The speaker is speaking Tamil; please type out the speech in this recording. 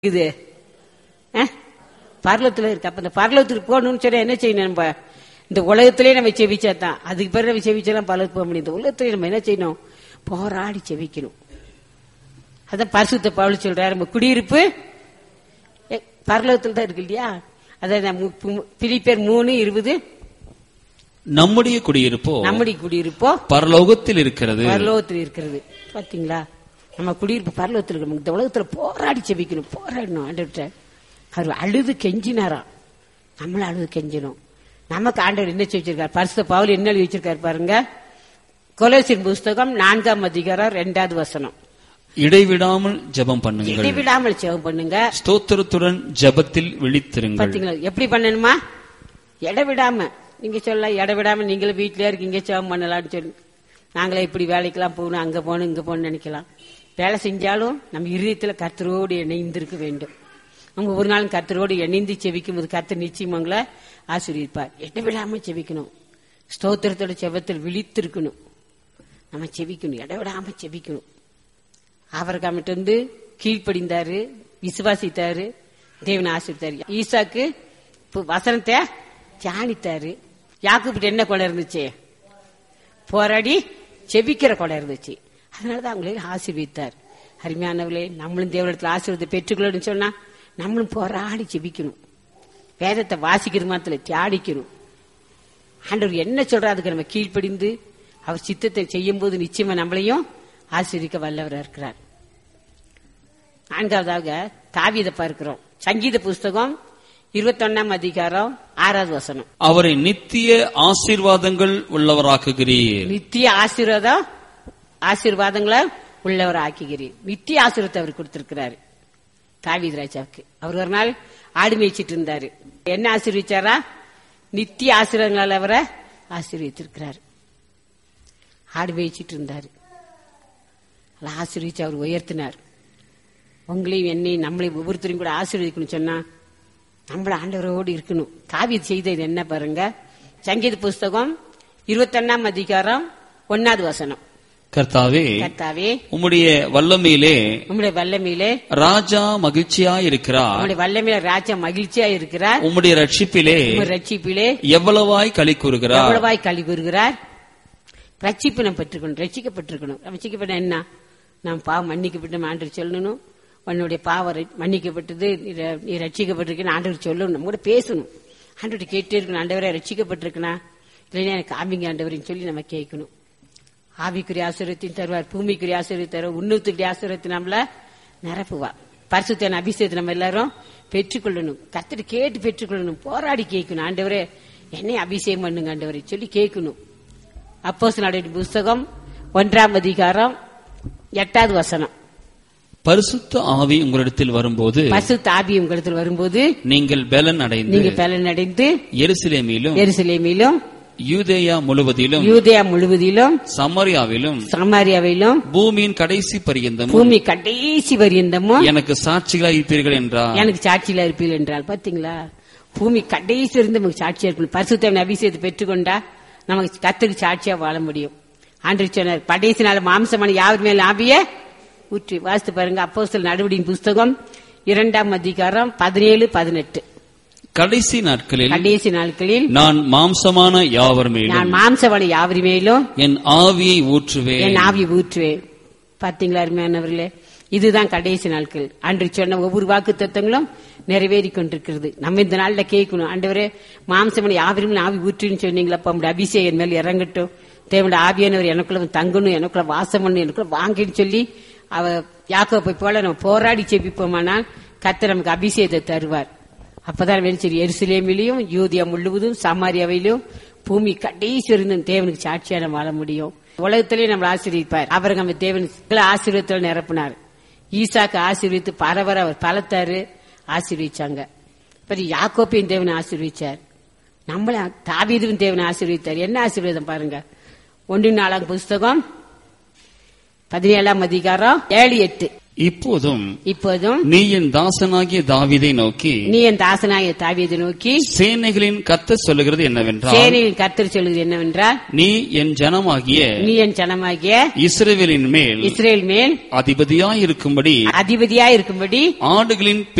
இது பரலத்துல இருக்கு அப்ப இந்த பரலத்துக்கு போகணும்னு சொன்னா என்ன செய்யணும் நம்ம இந்த உலகத்திலே நம்ம செவிச்சா தான் அதுக்கு பிறகு நம்ம செவிச்செல்லாம் பரலத்துக்கு போக முடியும் இந்த உலகத்திலே நம்ம என்ன செய்யணும் போராடி செவிக்கணும் அதான் பரிசுத்த பவுல் சொல்றாரு நம்ம குடியிருப்பு எ, பரலோகத்துல தான் இருக்கு இல்லையா அதான் பிரிப்பேர் மூணு இருபது நம்முடைய குடியிருப்போ நம்முடைய குடியிருப்போ பரலோகத்தில் இருக்கிறது பரலோகத்தில் இருக்கிறது பாத்தீங்களா நம்ம குடியிருப்பு பரலோகத்தில் இருக்கணும் இந்த உலகத்துல போராடி செபிக்கணும் போராடணும் ஆண்டவர்கிட்ட அவர் அழுது கெஞ்சினாராம் நம்மளும் அழுது கெஞ்சணும் நமக்கு ஆண்டவர் என்ன வச்சிருக்காரு பரிசுத்த பவுல் என்ன எழுதி வச்சிருக்காரு பாருங்க கொலோசின் புஸ்தகம் நான்காம் அதிகாரம் ரெண்டாவது வசனம் இடைவிடாமல் ஜெபம் பண்ணுங்கள் இடைவிடாமல் செவம் பண்ணுங்க ஸ்தோத்திரத்துடன் ஜெபத்தில் விழித்திருங்கள் பாத்தீங்களா எப்படி பண்ணணுமா இடவிடாம நீங்க சொல்லலாம் இடவிடாம நீங்களும் வீட்டிலே இருக்கீங்க செவம் பண்ணலாம்னு சொல்லி நாங்களே இப்படி வேலைக்கெல்லாம் போகணும் அங்க போகணும் இங்க போகணும்னு நினைக்கலாம் வேலை செஞ்சாலும் நம்ம இருதயத்துல கர்த்தரோடு இணைந்திருக்க வேண்டும் நம்ம ஒரு நாளும் கர்த்தரோடு இணைந்து செவிக்கும் போது கர்த்தர் நிச்சயம் உங்களை ஆசீர்வதிப்பார் இடவிடாம செவிக்கணும் ஸ்தோத்திரத்தோட செவத்தில் விழித்திருக்கணும் நம்ம செவிக்கணும் இடவிடாம செவிக்கணும் அவருக்கு வந்து கீழ்ப்படிந்தாரு விசுவாசித்தாரு தேவனை ஆசிரித்தாரு ஈசாக்கு இப்ப வசனத்தை தியானித்தாரு யாக்குப்பிட்ட என்ன கொலை இருந்துச்சு போராடி செபிக்கிற கொலை இருந்துச்சு அதனாலதான் அவங்களே ஆசீர்வித்தார் அருமையானவர்களே நம்மளும் தேவனத்துல ஆசீர்வாதத்தை பெற்றுக்கொள்ளணும்னு சொன்னா நம்மளும் போராடி செபிக்கணும் வேதத்தை வாசிக்கிறது மாத்திர தியானிக்கணும் ஆண்டவர் என்ன சொல்றா அதுக்கு நம்ம கீழ்ப்படிந்து அவர் சித்தத்தை செய்யும் போது நிச்சயமா நம்மளையும் ஆசீர்விக்க வல்லவராக இருக்கிறார் நான்காவதாக தாவீதை பார்க்கிறோம் சங்கீத புஸ்தகம் இருபத்தொன்னாம் அதிகாரம் ஆறாவது வசனம் அவரை நித்திய ஆசீர்வாதங்கள் உள்ளவராக்குகிறீர் நித்திய ஆசீர்வாதம் ஆசீர்வாதங்களை உள்ளவர் ஆக்குகிறீர் நித்திய ஆசீர்வாதத்தை அவர் கொடுத்திருக்கிறாரு தாவீது ராஜாவுக்கு அவர் ஒரு நாள் ஆடு மேய்ச்சிட்டு இருந்தாரு என்ன ஆசீர்விச்சாரா நித்திய ஆசீர்வாதங்களால் அவரை ஆசீர்வித்திருக்கிறார் ஆடு மேய்ச்சிட்டு இருந்தாரு அதில் ஆசீர்விச்சு அவர் உயர்த்தினார் உங்களையும் என்னையும் நம்மளையும் ஒவ்வொருத்தரையும் கூட ஆசீர்வதிக்கணும் சொன்னா நம்மள ஆண்டவரோடு இருக்கணும் தாவீது செய்தது என்ன பாருங்க சங்கீத புஸ்தகம் இருபத்தொன்னாம் அதிகாரம் ஒன்னாவது வசனம் கர்த்தாவே கர்த்தாவே உம்முடைய வல்லமையிலே உம்முடைய வல்லமையிலே ராஜா மகிழ்ச்சியா இருக்கிறார் உம்முடைய வல்லமையில ராஜா மகிழ்ச்சியா இருக்கிறார் உம்முடைய ரட்சிப்பிலே உம்முடைய ரட்சிப்பிலே எவ்வளவாய் களி கூறுகிறார் எவ்வளவாய் கழி கூறுகிறார் ரட்சிப்பு நம்ம பெற்றுக்கணும் ரட்சிக்கப்பட்டிருக்கணும் ரட்சிக்கப்பட்ட என்ன நாம் பாவம் மன்னிக்கப்பட்டு ஆண்டவர் சொல்லணும் உன்னுடைய பாவம் ர- மன்னிக்கப்பட்டது நீ ர- நீ ரட்சிக்கப்பட்டிருக்கேன்னு ஆண்டவர் சொல்லணும் நம்ம கூட பேசணும் ஆண்டவர்கிட்ட கேட்டே இருக்கணும் ஆண்டவரே ரட்சிக்கப்பட்டிருக்கனா இல்லைன்னா எனக்கு ஆம்பிங்க ஆண்டவரின்னு சொல்லி நம்ம கேட்கணும் ஆவிக்குரிய ஆசிரியத்தையும் தருவார் பூமிக்குரிய ஆசிரியத்தை தருவார் உன்னத்துக்குரிய ஆசிரியத்தை நம்மள நிரப்புவார் பரிசுத்தன அபிஷேகத்தை நம்ம எல்லாரும் பெற்றுக்கொள்ளணும் கத்திரி கேட்டு பெற்றுக்கொள்ளணும் போராடி கேட்கணும் ஆண்டவரே என்னை அபிஷேகம் பண்ணுங்க ஆண்டவரே சொல்லி கேட்கணும் அப்போஸ் புஸ்தகம் ஒன்றாம் அதிகாரம் எட்டாவது வசனம் பரிசுத்த ஆவி உங்களிடத்தில் வரும்போது பசு தாபி உங்களிடத்தில் வரும்போது நீங்கள் பலன் அடைந்து நீங்க பலன் அடைந்து எருசலேமிலும் எருசலேமிலும் யூதேயா முழுவதிலும் யூதேயா முழுவதிலும் சமரியாவிலும் சமாரியாவிலும் பூமியின் கடைசி பரியந்தமும் பூமி கடைசி வரியந்தமும் எனக்கு சாட்சிகளாய் இருப்பீர்கள் என்றார் எனக்கு சாட்சியில இருப்பீர்கள் என்றால் பாத்தீங்களா பூமி கடைசி இருந்து நமக்கு சாட்சியா இருக்கணும் பரிசுத்தவன் அபிஷேகத்தை பெற்றுக்கொண்டா நமக்கு கத்துக்கு சாட்சியா வாழ முடியும் ஆண்டு சொன்னார் கடைசி நாள் மாம்சமான யாவர் மேல் ஆவிய ஊற்றி வாசித்து பாருங்க அப்போஸ்தலர் நடவடிக்கையின் புஸ்தகம் இரண்டாம் அதிகாரம் பதினேழு பதினெட்டு கடைசி நாட்களில் கடைசி நாட்களில் நான் மாம்சமான யாவர் மேலும் நான் மாம்சமான யாவர் மேலும் என் ஆவியை ஊற்றுவேன் என் ஆவியை ஊற்றுவேன் பாத்தீங்களா அருமையானவர்களே இதுதான் கடைசி நாட்கள் அன்று சொன்ன ஒவ்வொரு வாக்கு தத்துவங்களும் நிறைவேறி கொண்டிருக்கிறது நம்ம இந்த நாள்ல கேட்கணும் ஆண்டவரே மாம்சமனை யாவரும் ஆவி ஊற்றுன்னு சொன்னீங்களா அப்ப நம்முடைய அபிஷேகம் என் மேல் இறங்கட்டும் தேவனுடைய ஆவியானவர் எனக்குள்ள வந்து தங்கணும் எனக்குள்ள வாசம் பண்ணணும் எனக்குள்ள வாங்கின்னு சொல்லி அவ யாக்கோப்பை போல நம்ம போராடி செபிப்போமானால் கர்த்தர் நமக்கு அபிஷேகத்தை தருவார் அப்பதான் வெளிச்சரி எருசலேமிலையும் யூதியா முழுவதும் சமாரியாவிலும் பூமி கடைசி இருந்தும் தேவனுக்கு சாட்சியா நம்ம வாழ முடியும் உலகத்திலே நம்மளை ஆசீர்வதிப்பார் அவர் நம்ம தேவன் ஆசீர்வத்தில் நிரப்பினார் ஈசாக்கு ஆசீர்வித்து பரவர அவர் பலத்தாரு ஆசீர்விச்சாங்க அப்புறம் யாக்கோப்பையும் தேவனை ஆசீர்விச்சார் நம்மள தாவீதுவும் தேவனை ஆசீர்வித்தார் என்ன ஆசீர்வாதம் பாருங்க ஒன்று நாலாம் புஸ்தகம் பதினேழாம் அதிகாரம் ஏழு எட்டு இப்போதும் இப்போதும் நீ என் தாசனாகிய தாவீதை நோக்கி நீ என் தாசனாய தாவீதை நோக்கி சேனைகளின் கர்த்தர் சொல்லுகிறது என்னவென்றால் சேனையின் கர்த்தர் சொல்லுது என்னவென்றால் நீ என் ஜனமாகிய நீ என் ஜனமாகிய இஸ்ரவேலின் மேல் இஸ்ரேல் மேல் அதிபதியாயிருக்கும்படி அதிபதியா இருக்கும்படி ஆடுகளின்